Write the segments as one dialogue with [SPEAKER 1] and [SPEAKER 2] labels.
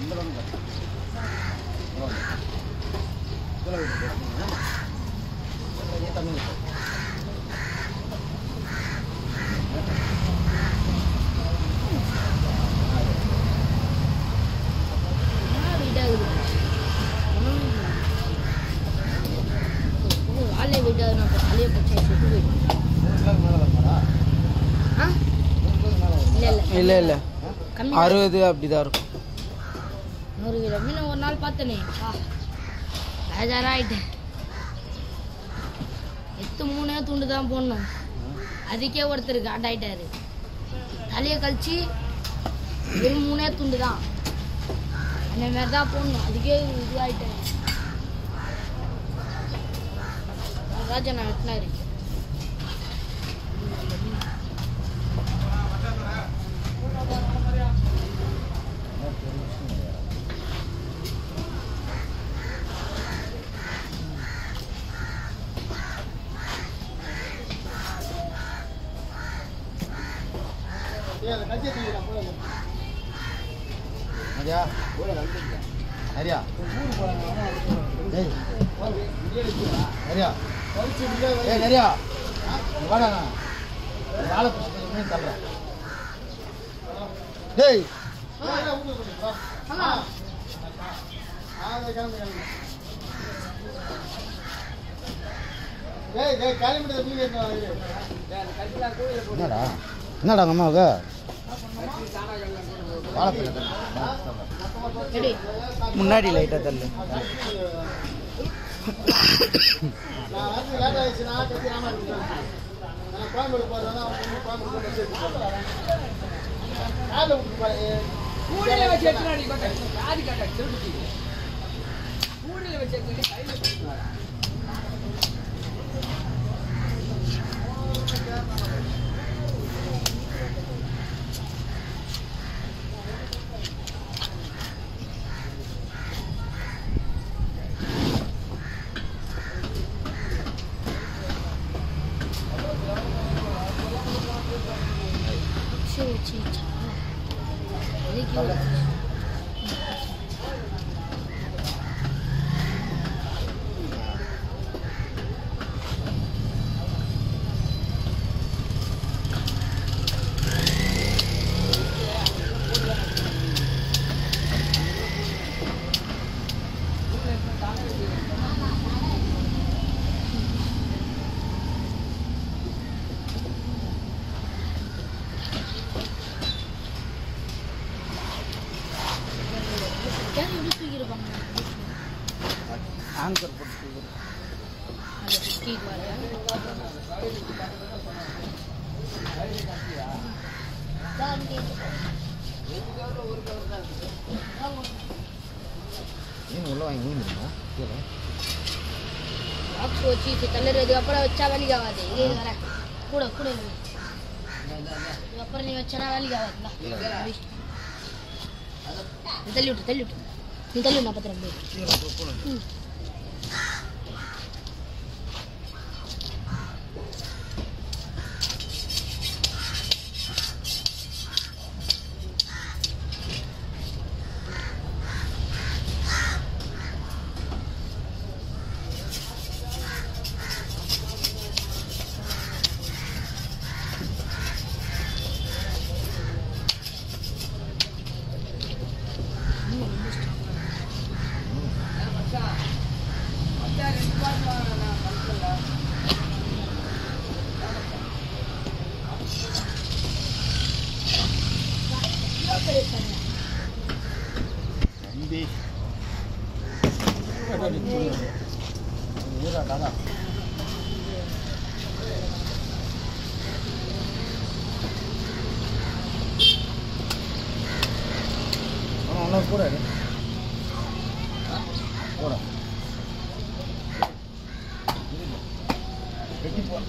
[SPEAKER 1] வாழை விடாது நான் தலையை பச்சை சுட்டு போயிடும் ஆ இல்லை இல்லை
[SPEAKER 2] இல்லை இல்லை
[SPEAKER 1] கம்மி
[SPEAKER 2] அறுபது அப்படிதான் இருக்கும்
[SPEAKER 1] நூறு கிலோ மீன் ஒரு நாள் பார்த்தனே ஆ பேஜாராயிட்டேன் எத்து மூணே துண்டு தான் போடணும் அதுக்கே ஒருத்தர் காட்டாயிட்டாரு தலையை கழிச்சு வெறும் மூணே துண்டு தான் அந்த மாதிரி தான் போடணும் அதுக்கே இதுவாயிட்டேன் ராஜா நான் வெட்டினாரு
[SPEAKER 3] சரியா சரியா டேய் சரியா ஏய் சரியா இங்க வாடா நான் வாழை புஷ்பத்தை மீன் தள்ளுறேன் டேய் என்னடா என்னடா உங்க அம்மாவுக்கு வாழைப்பழம்
[SPEAKER 1] எடு
[SPEAKER 2] முன்னாடி லைட்டாக தள்ளு
[SPEAKER 1] சரி சரி சரி அதுக்கு எவ்வளோ? ஏன் இப்படி தூக்கியிருப்பாங்க
[SPEAKER 2] ஆங்கர் போட்டு
[SPEAKER 1] அந்த தூக்கிட்டு வர
[SPEAKER 3] மீன் உள்ள வாங்கி மீன் கீழே
[SPEAKER 1] பாக்ஸ் வச்சு இது தள்ளுறது அப்புறம் வச்சா வேலைக்கு ஆகாது இது இது வர கூட கூட இரு. இது அப்புறம் நீ வச்சனா வேலைக்கு ஆகாதுல்ல அப்படி. நீ தள்ளி விட்டு தள்ளி விட்டு நீ தள்ளி விட்டு நான் பத்திரம் ம்
[SPEAKER 3] தம்பி ஊராட்டாதான் ஒன்று கூட எடு. கூட வெட்டி போ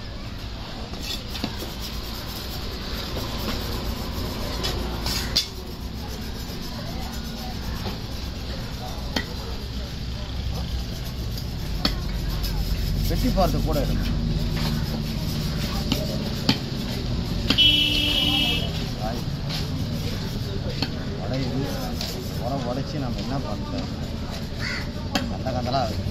[SPEAKER 3] வெட்டி பார்த்து கூட இருக்கு உடையுது உரம் உடையுது என்ன பண்ணுறது கந்த கந்தலாம் ஆகுது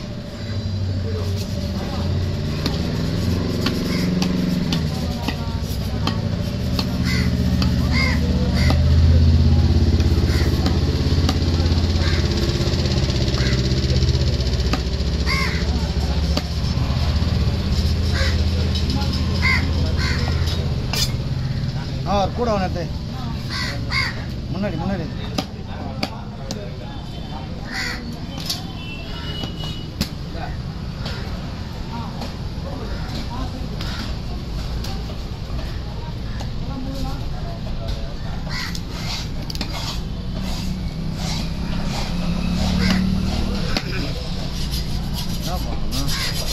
[SPEAKER 3] ஆ ஒரு கூட ஒன்று எடுத்து முன்னாடி முன்னாடி என்ன பண்ணணும்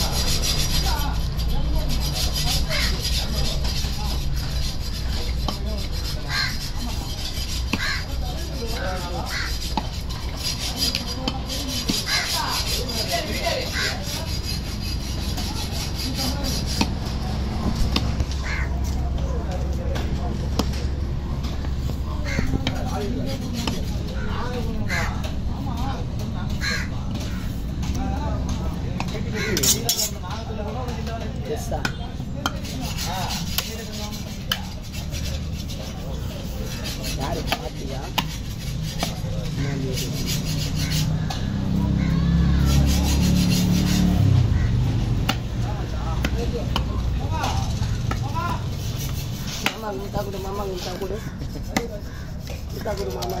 [SPEAKER 2] யாரு பாத்தியா மாமா குண்டா கொடு மாமா குண்டா கொடு குண்டா கொடு மாமா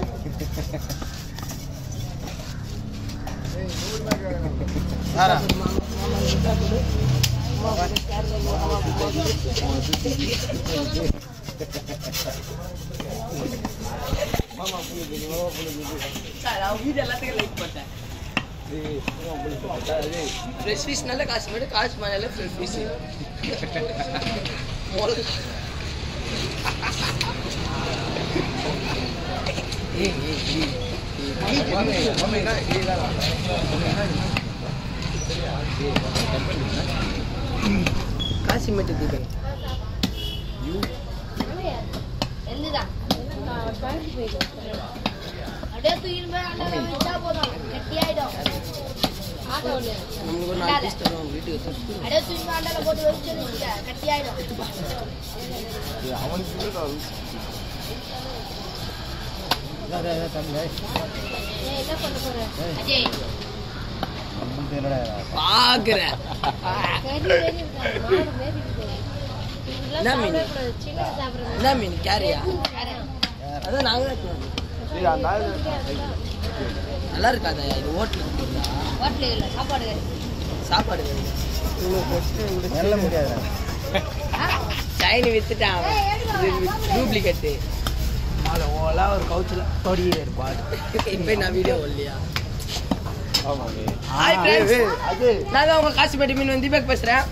[SPEAKER 3] யாரா
[SPEAKER 2] மாமா மாமா குண்டா கொடு மாமா கொடு சேர்ல மாமா கொடு சார் அவன் வீடு எல்லாத்துக்கும் லைக் போட்டேன் ஃப்ரெஷ் ஃபிஷ் நல்ல காசு மட்டும் காசு மேலே ஃப்ரெஷ் ஃபிஷ் காசி மட்டும் தீபன்
[SPEAKER 1] எந்துதான் அப்படியே தூக்கிட்டு போய் அண்ணால வச்சா போதும் கெட்டியாயிடும் ஆட்டோல
[SPEAKER 2] நமக்கு ஒரு நாலு பீஸ் தருவாங்க வீட்டுக்கு வச்சு
[SPEAKER 1] அப்படியே தூக்கி போய் அண்ணால போட்டு வச்சு வச்சுக்க கெட்டியாயிடும்
[SPEAKER 3] தம்பி
[SPEAKER 1] ஏய், என்ன பண்ண போற அஜய்
[SPEAKER 3] நம்மளுக்கு என்னடா
[SPEAKER 2] பாக்குறேன்
[SPEAKER 1] கறி வேறி இருக்கா மாடு மேரி இருக்கு
[SPEAKER 2] என்ன
[SPEAKER 1] இதெல்லாம்
[SPEAKER 2] மீன்?
[SPEAKER 1] சாப்பிடக்கூடாது சின்ன சாப்பிடுறது
[SPEAKER 2] என்ன மீன் கேரியா அதான் நாங்க நல்லா இருக்காதா இது ஹோட்டலுக்கு போடுறா
[SPEAKER 1] ஹோட்டல் இல்லை சாப்பாடு கறி
[SPEAKER 2] சாப்பாடு
[SPEAKER 3] நல்ல முடியாது
[SPEAKER 2] சைனி வித்துட்டான் டூப்ளிகேட்டு
[SPEAKER 4] அதில் ஓலா ஒரு கவுச்சில் தொடியில் இருப்பாடு
[SPEAKER 2] இப்போ நான் வீடியோ இல்லையா
[SPEAKER 3] ஆமாங்க
[SPEAKER 2] ஹாய் ஃப்ரெண்ட்ஸ்
[SPEAKER 3] அது
[SPEAKER 2] நான் தான் உங்க காசிப்பேட்டை மீன் வந்து தீபக் பேசுறேன்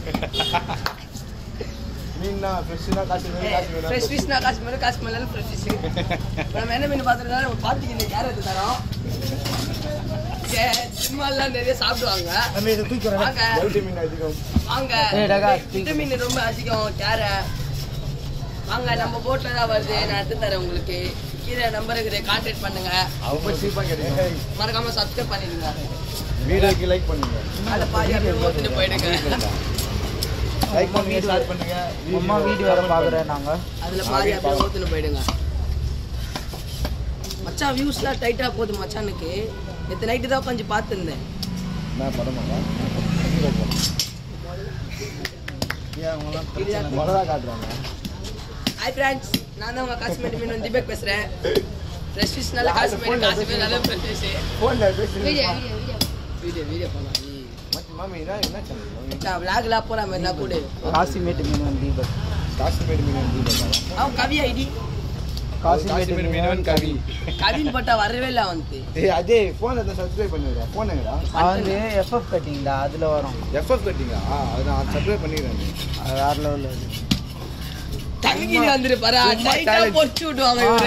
[SPEAKER 3] மீன்னா ஃப்ரெஷ்ஷாக காசு வேணும், காசு வேணும்.
[SPEAKER 2] ஃப்ரெஷ் ஃபிஷ்னா காசு மேலே காசு மேலே ஃப்ரெஷ் ஃபிஷ் நம்ம என்ன மீன் பார்த்துருக்காரு ஒரு பாட்டிக்கு இந்த கேரட் தரோம் சினிமாலாம் நிறைய சாப்பிடுவாங்க
[SPEAKER 3] தம்பி, இதை தூக்கி வரேன்.
[SPEAKER 2] வாங்க.
[SPEAKER 3] எவ்வளவு மீன் அதிகம்?
[SPEAKER 2] வாங்க
[SPEAKER 4] ஏய், டகா,
[SPEAKER 2] விட்டமின் ரொம்ப அதிகம் கேரட் வாங்க நம்ம போட்ல தான் வருது நான் எடுத்து தரேன் உங்களுக்கு கீழே நம்பர் இருக்குது கான்டாக்ட் பண்ணுங்க
[SPEAKER 3] ரொம்ப cheap ஆ கிடைக்கும்.
[SPEAKER 2] மறக்காம சப்ஸ்கிரைப் பண்ணிடுங்க
[SPEAKER 3] வீடியோக்கு like பண்ணுங்க.
[SPEAKER 2] அதை பாதி அப்படியே ஓத்துட்டு போயிடுங்க
[SPEAKER 3] Like பண்ணுங்க, share பண்ணுங்க.
[SPEAKER 4] அம்மா வீடியோ வர பார்க்குறேன் நாங்கள்
[SPEAKER 2] அதுல பாதி அப்படியே ஓத்துன்னு போயிடுங்க மச்சான் வியூஸ்லாம் டைட்டா போகுது மச்சானுக்கு நேற்று நைட்டு தான் கொஞ்சம் பார்த்துருந்தேன்
[SPEAKER 3] என்ன படமாடா? ஏன் அவங்கெல்லாம் பிரச்சனை? மிளகா காட்டுறாங்க.
[SPEAKER 2] ஹாய் ஃப்ரெண்ட்ஸ் நான் தான் உங்க காஷ்மீர் மீன் வந்து தீபக் பேசுறேன் ஃப்ரெஷ் ஃபிஷ் நல்ல காஷ்மீர் காஷ்மீர் நல்ல ஃப்ரெஷ் ஃபிஷ்
[SPEAKER 3] Phone ல பேசுறீங்க.
[SPEAKER 1] Video video video
[SPEAKER 2] video video பண்ணலாம்
[SPEAKER 3] மச்சி, மாமி, என்ன என்ன channel? மாமி?
[SPEAKER 2] நான் விளாக்லாம் போகிற மாதிரி தான் கூட
[SPEAKER 4] காசிமேட்டு மீன் வந்து தீபக்
[SPEAKER 3] காஷ்மீர் மீன் வந்து
[SPEAKER 2] அவன் கவி ஐடி
[SPEAKER 3] காஷ்மீர் மீனவன் கவி
[SPEAKER 2] கவின் பட்டா வரவே இல்லை வந்து
[SPEAKER 3] ஏய் அஜய் ஃபோன் எதை சப்ஸ்கிரைப் பண்ணிடுறா ஃபோன் எங்கடா
[SPEAKER 4] அவன் வந்து எஃப்எஃப் கட்டிங்டா அதில் வரும்
[SPEAKER 3] எஃப்எஃப் கட்டிங்க ஆ அது நான் சப்ஸ்கிரைப் பண்ணிடுறேன்
[SPEAKER 4] அது வேறு லெவலில் இருக்கு
[SPEAKER 2] தங்கி வந்துரு பாரு
[SPEAKER 3] சும்மா
[SPEAKER 2] டைட்டா
[SPEAKER 3] challenge.
[SPEAKER 2] பொச்சு விடுவாங்க இவரு